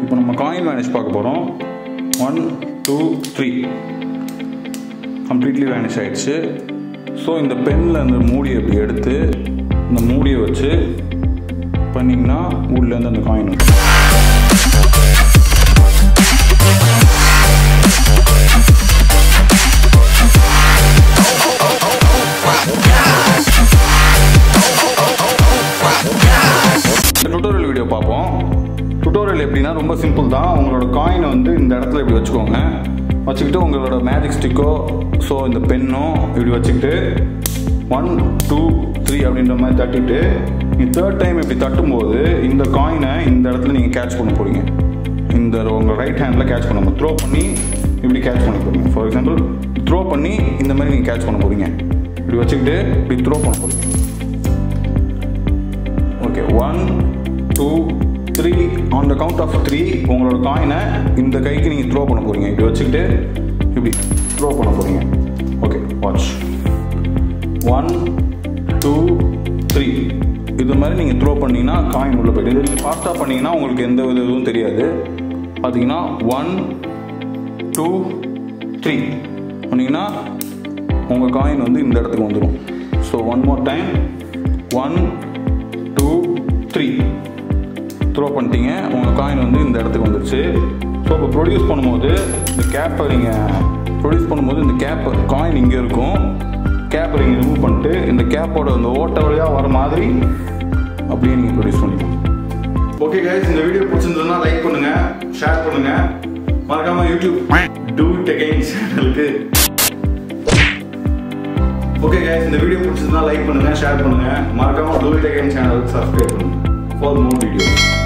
இப்போ நம்ம coin vanish பார்க்க போகிறோம் one two three completely vanish ஆயிடுச்சு ஸோ இந்த பென்னில் அந்த மூடியை இப்படி எடுத்து இந்த மூடியை வச்சு பண்ணிங்கன்னா உள்ளேருந்து அந்த காயின் வரும் டுட்டோரியல் வீடியோ பார்ப்போம் டுட்டோரியல் எப்படின்னா ரொம்ப சிம்பிள் தான் உங்களோட காயினை வந்து இந்த இடத்துல இப்படி வச்சுக்கோங்க வச்சுக்கிட்டு உங்களோட மேஜிக் ஸ்டிக்கோ ஸோ இந்த பென்னோ இப்படி வச்சுக்கிட்டு ஒன் டூ த்ரீ அப்படின்ற மாதிரி தட்டிட்டு நீ தேர்ட் டைம் இப்படி தட்டும்போது இந்த காயினை இந்த இடத்துல நீங்கள் கேட்ச் பண்ண போறீங்க இந்த உங்கள் ரைட் ஹேண்டில் கேட்ச் பண்ண த்ரோ பண்ணி இப்படி கேட்ச் பண்ண போறீங்க ஃபார் எக்ஸாம்பிள் த்ரோ பண்ணி இந்த மாதிரி நீங்கள் கேட்ச் பண்ண போறீங்க இப்படி வச்சுக்கிட்டு இப்படி த்ரோ பண்ண போறீங்க okay one two three on the count of three உங்களோட காயினை இந்த கைக்கு நீங்கள் த்ரோ பண்ண போகிறீங்க இப்படி வச்சுக்கிட்டு இப்படி த்ரோ பண்ண போகிறீங்க okay watch one two three இது மாதிரி நீங்கள் த்ரோ பண்ணிங்கன்னா காயின் உள்ளே போய்ட்டு இது நீங்கள் ஃபாஸ்ட்டாக பண்ணிங்கன்னா உங்களுக்கு எந்த வித இதுவும் தெரியாது பார்த்தீங்கன்னா ஒன் டூ த்ரீ பண்ணிங்கன்னா உங்கள் காயின் வந்து இந்த இடத்துக்கு வந்துடும் so one more time one two three throw பண்ணிட்டீங்க உங்கள் காயின் வந்து இந்த இடத்துக்கு வந்துருச்சு ஸோ இப்போ ப்ரொடியூஸ் பண்ணும்போது இந்த கேப்பை நீங்கள் ப்ரொடியூஸ் பண்ணும்போது இந்த கேப் காயின் இங்கே இருக்கும் கேப்பை நீங்கள் ரிமூவ் பண்ணிட்டு இந்த கேப்போட இந்த ஓட்ட வழியாக வர மாதிரி அப்படியே நீங்கள் ப்ரொடியூஸ் பண்ணிக்கலாம் ஓகே கைஸ் இந்த வீடியோ பிடிச்சிருந்ததுன்னா லைக் பண்ணுங்கள் ஷேர் பண்ணுங்கள் மறக்காமல் யூடியூப் டூ இட் அகைன் சேனலுக்கு ஓகே கைஸ் இந்த வீடியோ பிடிச்சிருந்தா லைக் பண்ணுங்க ஷேர் பண்ணுங்க மறக்காம டூ இட் அகைன் சேனலுக்கு சப்ஸ்கிரைப் பண்ணுங்க ஃபார் மோர் வீடியோஸ்